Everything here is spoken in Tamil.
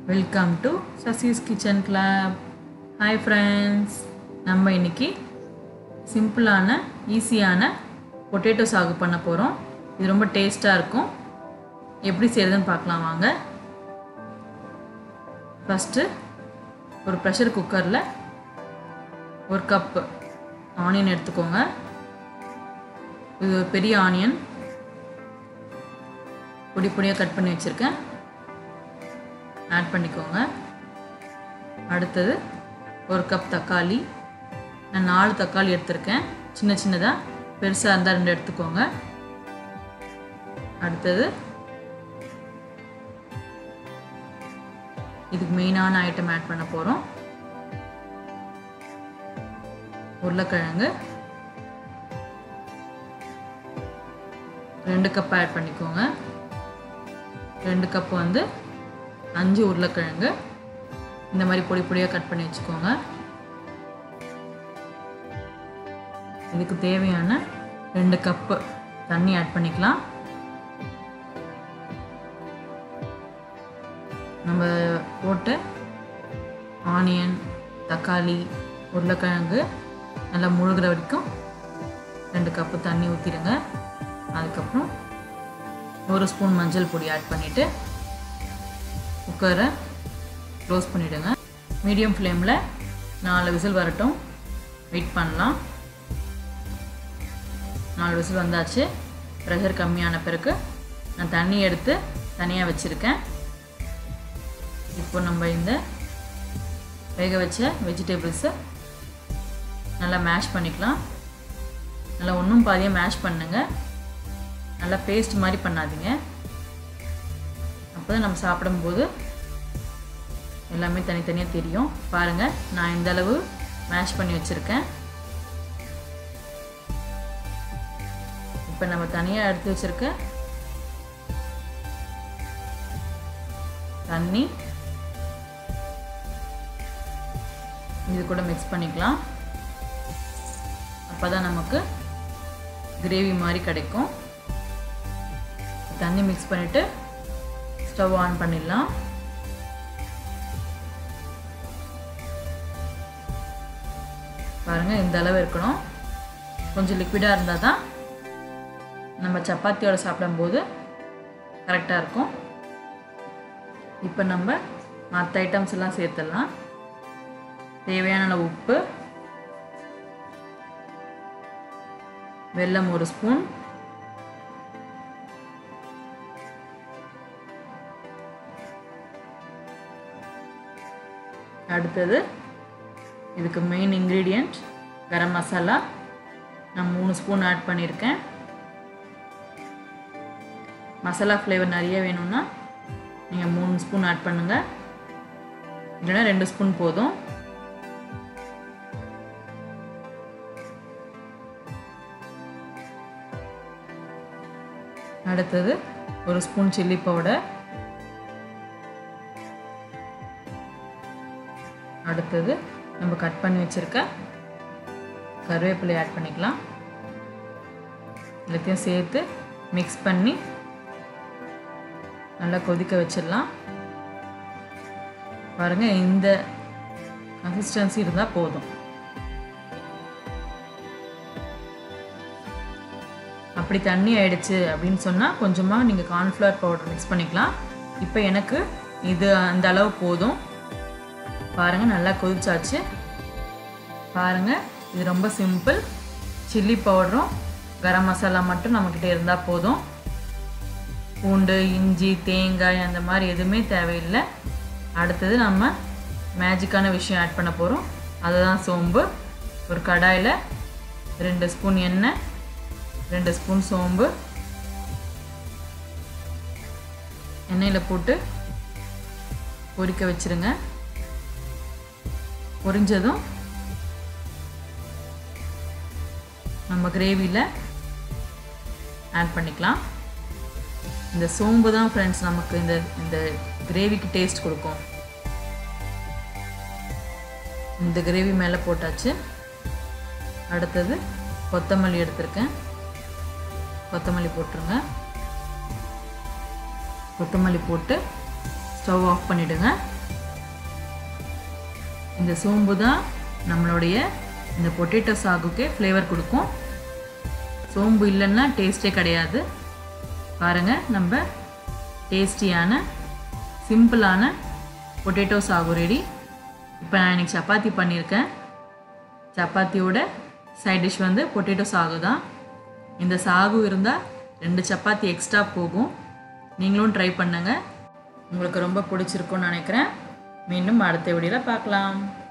welcome to Sasi's kitchen club hi friends நம்ம இன்னைக்கு சிம்பிளான ஈஸியான பொட்டேட்டோ சாகு பண்ண போகிறோம் இது ரொம்ப டேஸ்ட்டாக இருக்கும் எப்படி செய்கிறதுன்னு பார்க்கலாம் வாங்க ஃபஸ்ட்டு ஒரு ப்ரெஷர் குக்கரில் ஒரு கப்பு ஆனியன் எடுத்துக்கோங்க இது ஒரு பெரிய ஆனியன் பொடி பொடியாக கட் பண்ணி வச்சுருக்கேன் ஆட் பண்ணிக்கோங்க அடுத்தது ஒரு கப் தக்காளி நான் நாலு தக்காளி எடுத்திருக்கேன் சின்ன சின்னதாக பெருசாக இருந்தால் ரெண்டு எடுத்துக்கோங்க அடுத்தது இதுக்கு மெயினான ஐட்டம் ஆட் பண்ண போகிறோம் உருளைக்கிழங்கு ரெண்டு கப் ஆட் பண்ணிக்கோங்க ரெண்டு கப் வந்து அஞ்சு உருளைக்கிழங்கு இந்த மாதிரி பொடி பொடியாக கட் பண்ணி வச்சுக்கோங்க இதுக்கு தேவையான ரெண்டு கப்பு தண்ணி ஆட் பண்ணிக்கலாம் நம்ம போட்டு ஆனியன் தக்காளி உருளைக்கிழங்கு நல்லா முழுகிற வரைக்கும் ரெண்டு கப்பு தண்ணி ஊற்றிடுங்க அதுக்கப்புறம் ஒரு ஸ்பூன் மஞ்சள் பொடி ஆட் பண்ணிவிட்டு குக்கரை க்ளோஸ் பண்ணிவிடுங்க மீடியம் ஃப்ளேமில் நாலு விசில் வரட்டும் வெயிட் பண்ணலாம் நாலு விசில் வந்தாச்சு ப்ரெஷர் கம்மியான பிறகு நான் தண்ணி எடுத்து தனியாக வச்சுருக்கேன் இப்போ நம்ம இந்த வேக வச்ச வெஜிடபிள்ஸை நல்லா மேஷ் பண்ணிக்கலாம் நல்லா ஒன்றும் பாதியாக மேஷ் பண்ணுங்கள் நல்லா பேஸ்ட் மாதிரி பண்ணாதீங்க அப்போ தான் நம்ம சாப்பிடும்போது எல்லாமே தனித்தனியாக தெரியும் பாருங்கள் நான் இந்த அளவு மேஷ் பண்ணி வச்சுருக்கேன் இப்போ நம்ம தனியாக எடுத்து வச்சுருக்க தண்ணி இது கூட மிக்ஸ் பண்ணிக்கலாம் அப்போ தான் நமக்கு கிரேவி மாதிரி கிடைக்கும் தண்ணி மிக்ஸ் பண்ணிவிட்டு ஸ்டவ் ஆன் பண்ணிடலாம் பாருங்கள் இந்த அளவு இருக்கணும் கொஞ்சம் லிக்விடாக இருந்தால் தான் நம்ம சப்பாத்தியோட சாப்பிடும்போது கரெக்டாக இருக்கும் இப்போ நம்ம மற்ற ஐட்டம்ஸ் எல்லாம் சேர்த்துடலாம் தேவையான அளவு உப்பு வெல்லம் ஒரு ஸ்பூன் அடுத்தது இதுக்கு மெயின் இன்க்ரீடியண்ட் கரம் மசாலா நான் மூணு ஸ்பூன் ஆட் பண்ணியிருக்கேன் மசாலா ஃப்ளேவர் நிறைய வேணும்னா நீங்கள் மூணு ஸ்பூன் ஆட் பண்ணுங்கள் இல்லைன்னா ரெண்டு ஸ்பூன் போதும் அடுத்தது ஒரு ஸ்பூன் சில்லி பவுடர் அடுத்தது நம்ம கட் பண்ணி வச்சுருக்க கருவேப்பிலை ஆட் பண்ணிக்கலாம் எல்லாத்தையும் சேர்த்து மிக்ஸ் பண்ணி நல்லா கொதிக்க வச்சிடலாம் பாருங்கள் இந்த கன்சிஸ்டன்சி இருந்தால் போதும் அப்படி தண்ணி ஆயிடுச்சு அப்படின்னு சொன்னால் கொஞ்சமாக நீங்கள் கார்ன்ஃப்ளவர் பவுடர் மிக்ஸ் பண்ணிக்கலாம் இப்போ எனக்கு இது அந்த அளவு போதும் பாருங்கள் நல்லா கொதிச்சாச்சு பாருங்கள் இது ரொம்ப சிம்பிள் சில்லி பவுடரும் கரம் மசாலா மட்டும் நம்மக்கிட்ட இருந்தால் போதும் பூண்டு இஞ்சி தேங்காய் அந்த மாதிரி எதுவுமே தேவையில்லை அடுத்தது நம்ம மேஜிக்கான விஷயம் ஆட் பண்ண போகிறோம் அதுதான் சோம்பு ஒரு கடாயில் ரெண்டு ஸ்பூன் எண்ணெய் ரெண்டு ஸ்பூன் சோம்பு எண்ணெயில் போட்டு பொரிக்க வச்சுருங்க பொரிஞ்சதும் நம்ம கிரேவியில் ஆட் பண்ணிக்கலாம் இந்த சோம்பு தான் ஃப்ரெண்ட்ஸ் நமக்கு இந்த இந்த கிரேவிக்கு டேஸ்ட் கொடுக்கும் இந்த கிரேவி மேலே போட்டாச்சு அடுத்தது கொத்தமல்லி எடுத்திருக்கேன் கொத்தமல்லி போட்டுருங்க கொத்தமல்லி போட்டு ஸ்டவ் ஆஃப் பண்ணிவிடுங்க இந்த சோம்பு தான் நம்மளுடைய இந்த பொட்டேட்டோ சாகுக்கே ஃப்ளேவர் கொடுக்கும் சோம்பு இல்லைன்னா டேஸ்ட்டே கிடையாது பாருங்கள் நம்ம டேஸ்டியான சிம்பிளான பொட்டேட்டோ சாகு ரெடி இப்போ நான் இன்றைக்கி சப்பாத்தி பண்ணியிருக்கேன் சப்பாத்தியோட சைட் டிஷ் வந்து பொட்டேட்டோ சாகு தான் இந்த சாகு இருந்தால் ரெண்டு சப்பாத்தி எக்ஸ்ட்ரா போகும் நீங்களும் ட்ரை பண்ணுங்கள் உங்களுக்கு ரொம்ப பிடிச்சிருக்கும்னு நினைக்கிறேன் மீண்டும் அடுத்த வீடியோவில் பார்க்கலாம்